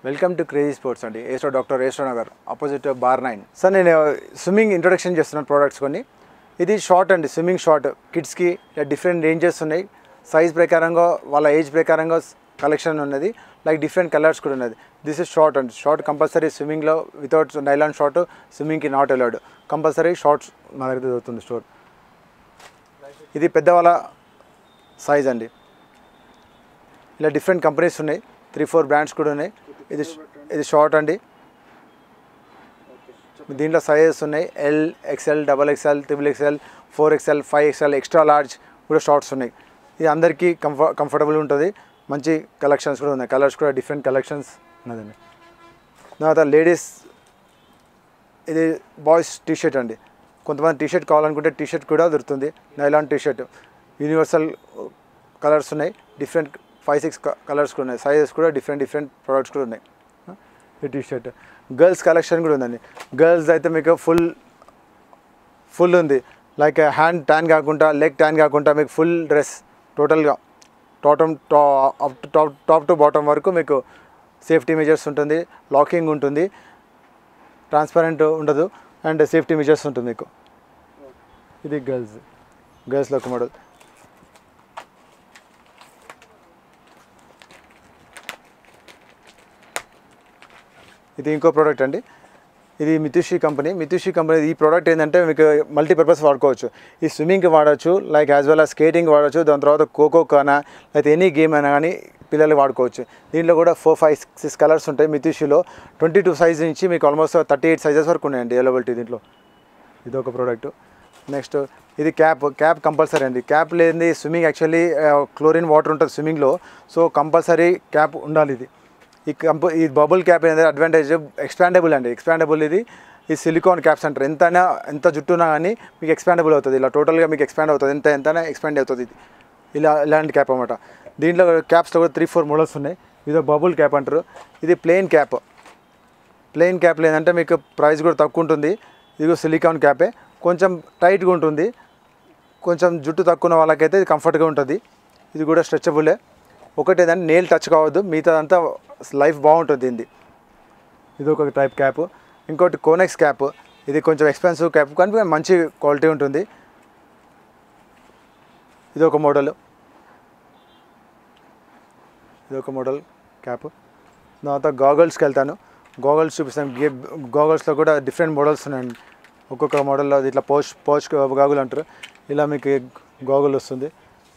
welcome to crazy sports అండి ఏస్టో doctor ఏస్టో Nagar opposite bar nine sir నేను స్విమ్మింగ్ ఇంట్రొడక్షన్ చేస్తున్నాను ప్రోడక్ట్స్ కొన్ని ఇది షార్ట్ అండి స్విమ్మింగ్ షార్ట్ కిడ్స్కి డిఫరెంట్ రేంజెస్ ఉన్నాయి సైజ్ ప్రకారంగా వాళ్ళ ఏజ్ ప్రకారంగా కలెక్షన్ ఉన్నది లైక్ డిఫరెంట్ కలర్స్ కూడా ఉన్నది దిస్ ఇస్ షార్ట్ అండి షార్ట్ కంపల్సరీ స్విమ్మింగ్లో వితౌట్ నైలాన్ షార్ట్ స్విమ్మింగ్కి నాట్ అలౌడ్ కంపల్సరీ షార్ట్స్ మా దగ్గర దొరుకుతుంది స్టోర్ ఇది పెద్దవాళ్ళ సైజ్ అండి ఇలా డిఫరెంట్ కంపెనీస్ ఉన్నాయి త్రీ ఫోర్ బ్రాండ్స్ కూడా ఉన్నాయి ఇది ఇది షార్ట్ అండి దీంట్లో సైజెస్ ఉన్నాయి L XL double XL triple XL four XL five XL extra large కూడా షార్ట్స్ ఉన్నాయి ఇది అందరికీ కంఫర్ కంఫర్టబుల్ ఉంటుంది మంచి కలెక్షన్స్ కూడా ఉన్నాయి కలర్స్ కూడా డిఫరెంట్ కలెక్షన్స్ ఉన్నదండి తర్వాత లేడీస్ ఇది బాయ్స్ టీ షర్ట్ అండి కొంతమంది టీ షర్ట్ కావాలనుకుంటే టీ షర్ట్ కూడా దొరుకుతుంది nylon T shirt universal colours ఉన్నాయి డిఫరెంట్ ఫైవ్ సిక్స్ కలర్స్ కూడా ఉన్నాయి సైజెస్ కూడా డిఫరెంట్ డిఫరెంట్ ప్రొడక్ట్స్ కూడా ఉన్నాయి ఈ టీ షర్ట్ గర్ల్స్ కలెక్షన్ కూడా ఉందండి గర్ల్స్ అయితే మీకు ఫుల్ ఫుల్ ఉంది లైక్ హ్యాండ్ ట్యాన్ కాకుండా లెగ్ ట్యాన్ కాకుండా మీకు ఫుల్ డ్రెస్ టోటల్గా టాటమ్ top top top to bottom వరకు మీకు సేఫ్టీ మెజర్స్ ఉంటుంది లాకింగ్ ఉంటుంది ట్రాన్స్పరెంట్ ఉండదు అండ్ సేఫ్టీ మెజర్స్ ఉంటుంది మీకు ఇది గర్ల్స్ గర్ల్స్లో ఒక మోడల్ ఇది ఇంకో ప్రోడక్ట్ అండి ఇది మితుషి కంపెనీ మితుషి కంపెనీ ఈ ప్రోడక్ట్ ఏంటంటే మీకు మల్టీపర్పస్ వాడుకోవచ్చు ఈ స్విమ్మింగ్కి వాడచ్చు like as well as skating వాడచ్చు దాని తర్వాత ఖోఖో కానా లేకపోతే ఎనీ గేమ్ అయినా కానీ పిల్లలు వాడుకోవచ్చు దీంట్లో కూడా ఫోర్ ఫైవ్ సిక్స్ కలర్స్ ఉంటాయి మితుషిలో ట్వంటీ టూ సైజ్ నుంచి మీకు ఆల్మోస్ట్ థర్టీ ఎయిట్ సైజెస్ వరకు ఉన్నాయండి అవైలబిలిటీ దీంట్లో ఇది ఒక ప్రోడక్ట్ నెక్స్ట్ ఇది క్యాప్ క్యాప్ కంపల్సరీ అండి క్యాప్ లేనిది స్విమ్మింగ్ యాక్చువల్లీ క్లోరిన్ వాటర్ ఉంటుంది స్విమ్మింగ్లో సో కంపల్సరీ క్యాప్ ఉండాలి ఇది ఈ కంప ఈ బబుల్ క్యాప్ అనేది అడ్వాంటేజ్ ఎక్స్పాండబుల్ అండి ఎక్స్పాండబుల్ ఇది ఈ సిలికాన్ క్యాప్స్ అంటారు ఎంతైనా ఎంత జుట్టున్నా కానీ మీకు ఎక్స్పాండబుల్ అవుతుంది ఇలా టోటల్గా మీకు ఎక్స్పాండ్ అవుతుంది ఎంత ఎంతైనా ఎక్స్పాండ్ అవుతుంది ఇది ఇలా ఇలాంటి క్యాప్ అనమాట దీంట్లో క్యాప్స్లో కూడా త్రీ ఫోర్ మోడల్స్ ఉన్నాయి ఇది బబుల్ క్యాప్ అంటారు ఇది ప్లెయిన్ క్యాప్ ప్లెయిన్ క్యాప్ లేదంటే మీకు ప్రైస్ కూడా తక్కువ ఉంటుంది ఇది సిలికాన్ క్యాపే కొంచెం టైట్గా ఉంటుంది కొంచెం జుట్టు తక్కువ ఉన్న వాళ్ళకైతే ఇది కంఫర్ట్గా ఉంటుంది ఇది కూడా స్ట్రెచబులే ఒకటి ఏదంటే నేల్ టచ్ కావద్దు మిగతాదంతా లైఫ్ బాగుంటుంది దీనిది ఇది ఒక టైప్ క్యాప్ ఇంకోటి కోనెక్స్ క్యాప్ ఇది కొంచెం ఎక్స్పెన్సివ్ క్యాప్ కానీ మంచి క్వాలిటీ ఉంటుంది ఇది ఒక మోడల్ ఇది ఒక మోడల్ క్యాప్ తర్వాత గాగల్స్కి వెళ్తాను గాగల్స్ చూపిస్తాను గే గాగల్స్లో కూడా డిఫరెంట్ మోడల్స్ ఉన్నాయండి ఒక్కొక్క మోడల్లో ఇట్లా పోచ్ పోచ్ గాగుల్ అంటారు ఇలా మీకు గాగుల్ వస్తుంది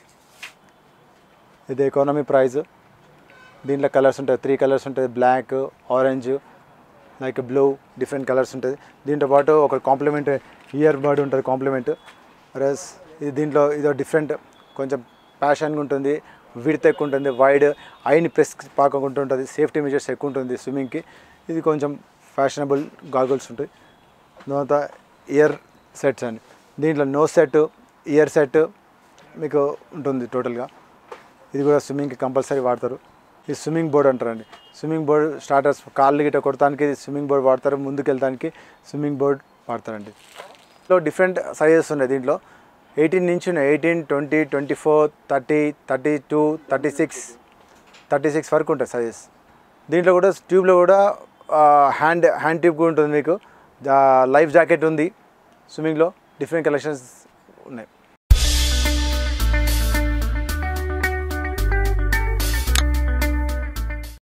ఇది ఎకానమీ ప్రైస్ దీంట్లో కలర్స్ ఉంటాయి త్రీ కలర్స్ ఉంటుంది black orange like blue different colours ఉంటుంది దీంతో పాటు ఒక కాంప్లిమెంట్ ఇయర్ బర్డ్ ఉంటుంది కాంప్లిమెంట్ రస్ ఇది దీంట్లో ఇదో డిఫరెంట్ కొంచెం ప్యాషన్గా ఉంటుంది విడత ఎక్కువ ఉంటుంది వైడ్ ఐని ప్రెస్ పాకకుండా ఉంటుంది సేఫ్టీ మెజర్స్ ఎక్కువ ఉంటుంది స్విమ్మింగ్కి ఇది కొంచెం ఫ్యాషనబుల్ గాగుల్స్ ఉంటాయి తర్వాత ఇయర్ సెట్స్ అండి దీంట్లో నో సెట్ ఇయర్ సెట్ మీకు ఉంటుంది టోటల్గా ఇది కూడా స్విమ్మింగ్కి కంపల్సరీ వాడతారు ఇది స్విమ్మింగ్ బోర్డ్ అంటారండి స్విమ్మింగ్ బోర్డ్ స్టార్టర్స్ కాళ్ళు గిట్ట కొడటానికి స్విమ్మింగ్ బోర్డ్ వాడతారు ముందుకు వెళ్ళడానికి స్విమ్మింగ్ బోర్డ్ వాడతారండి లో డిఫరెంట్ సైజెస్ ఉన్నాయి దీంట్లో ఎయిటీన్ నుంచి ఉన్నాయి eighteen twenty twenty four thirty thirty two thirty six thirty six వరకు ఉంటాయి సైజెస్ దీంట్లో కూడా ట్యూబ్లో కూడా హ్యాండ్ హ్యాండ్ ట్యూబ్ కూడా ఉంటుంది మీకు లైఫ్ జాకెట్ ఉంది స్విమ్మింగ్లో డిఫరెంట్ కలెక్షన్స్ ఉన్నాయి